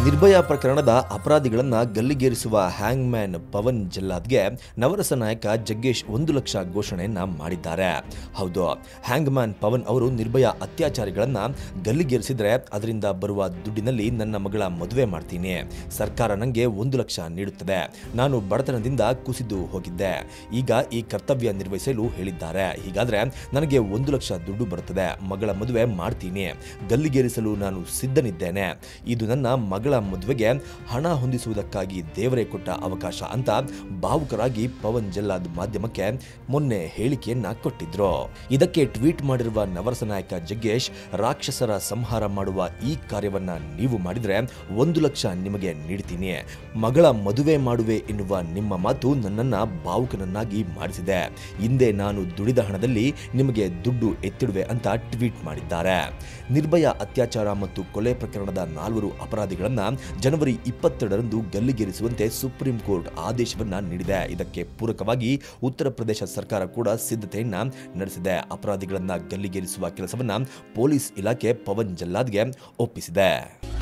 ನಿರ್ಭಯ ಪ್ರಕರಣದ ಅಪರಾಧಿಗಳನ್ನ ಗಲ್ಲಿಗೇರಿಸುವ ಹ್ಯಾಂಗ್ಮ್ಯಾನ್ ಪವನ್ ಜಲ್ಲಾದ್ಗೆ ನವರಸ ನಾಯಕ ಜಗ್ಗೇಶ್ ಒಂದು ಲಕ್ಷ ಘೋಷಣೆಯನ್ನ ಮಾಡಿದ್ದಾರೆ ಹೌದು ಹ್ಯಾಂಗ್ಮ್ಯಾನ್ ಪವನ್ ಅವರು ನಿರ್ಭಯ ಅತ್ಯಾಚಾರಿಗಳನ್ನ ಗಲ್ಲಿಗೇರಿಸಿದ್ರೆ ಅದರಿಂದ ಬರುವ ದುಡ್ಡಿನಲ್ಲಿ ನನ್ನ ಮಗಳ ಮದುವೆ ಮಾಡ್ತೀನಿ ಸರ್ಕಾರ ನನಗೆ ಒಂದು ಲಕ್ಷ ನೀಡುತ್ತದೆ ನಾನು ಬಡತನದಿಂದ ಕುಸಿದು ಹೋಗಿದ್ದೆ ಈಗ ಈ ಕರ್ತವ್ಯ ನಿರ್ವಹಿಸಲು ಹೇಳಿದ್ದಾರೆ ಹೀಗಾದ್ರೆ ನನಗೆ ಒಂದು ಲಕ್ಷ ದುಡ್ಡು ಬರುತ್ತದೆ ಮಗಳ ಮದುವೆ ಮಾಡ್ತೀನಿ ಗಲ್ಲಿಗೇರಿಸಲು ನಾನು ಸಿದ್ಧನಿದ್ದೇನೆ ಇದು ನನ್ನ ಮಗಳ ಮದುವೆಗೆ ಹಣ ಹೊಂದಿಸುವುದಕ್ಕಾಗಿ ದೇವರೇ ಕೊಟ್ಟ ಅವಕಾಶ ಅಂತ ಭಾವುಕರಾಗಿ ಪವನ್ ಜಲ್ಲಾದ್ ಮಾಧ್ಯಮಕ್ಕೆ ಮೊನ್ನೆ ಹೇಳಿಕೆಯನ್ನ ಕೊಟ್ಟಿದ್ರು ಇದಕ್ಕೆ ಟ್ವೀಟ್ ಮಾಡಿರುವ ನವರಸ ನಾಯಕ ಜಗ್ಗೇಶ್ ರಾಕ್ಷಸರ ಸಂಹಾರ ಮಾಡುವ ಈ ಕಾರ್ಯವನ್ನ ನೀವು ಮಾಡಿದ್ರೆ ಒಂದು ಲಕ್ಷ ನಿಮಗೆ ನೀಡ್ತೀನಿ ಮಗಳ ಮದುವೆ ಮಾಡುವೆ ಎನ್ನುವ ನಿಮ್ಮ ಮಾತು ನನ್ನನ್ನ ಭಾವುಕನನ್ನಾಗಿ ಮಾಡಿಸಿದೆ ಹಿಂದೆ ನಾನು ದುಡಿದ ಹಣದಲ್ಲಿ ನಿಮಗೆ ದುಡ್ಡು ಎತ್ತಿಡುವೆ ಅಂತ ಟ್ವೀಟ್ ಮಾಡಿದ್ದಾರೆ ನಿರ್ಭಯ ಅತ್ಯಾಚಾರ ಮತ್ತು ಕೊಲೆ ಪ್ರಕರಣದ ನಾಲ್ವರು ಅಪರಾಧಿಗಳನ್ನ ಜನವರಿ ಇಪ್ಪತ್ತೆರಡರಂದು ಗಲ್ಲಿಗೇರಿಸುವಂತೆ ಸುಪ್ರೀಂ ಕೋರ್ಟ್ ಆದೇಶವನ್ನ ನೀಡಿದೆ ಇದಕ್ಕೆ ಪೂರಕವಾಗಿ ಉತ್ತರ ಪ್ರದೇಶ ಸರ್ಕಾರ ಕೂಡ ಸಿದ್ಧತೆಯನ್ನ ನಡೆಸಿದೆ ಅಪರಾಧಿಗಳನ್ನ ಗಲ್ಲಿಗೇರಿಸುವ ಕೆಲಸವನ್ನ ಪೊಲೀಸ್ ಇಲಾಖೆ ಪವನ್ ಜಲ್ಲಾದ್ಗೆ ಒಪ್ಪಿಸಿದೆ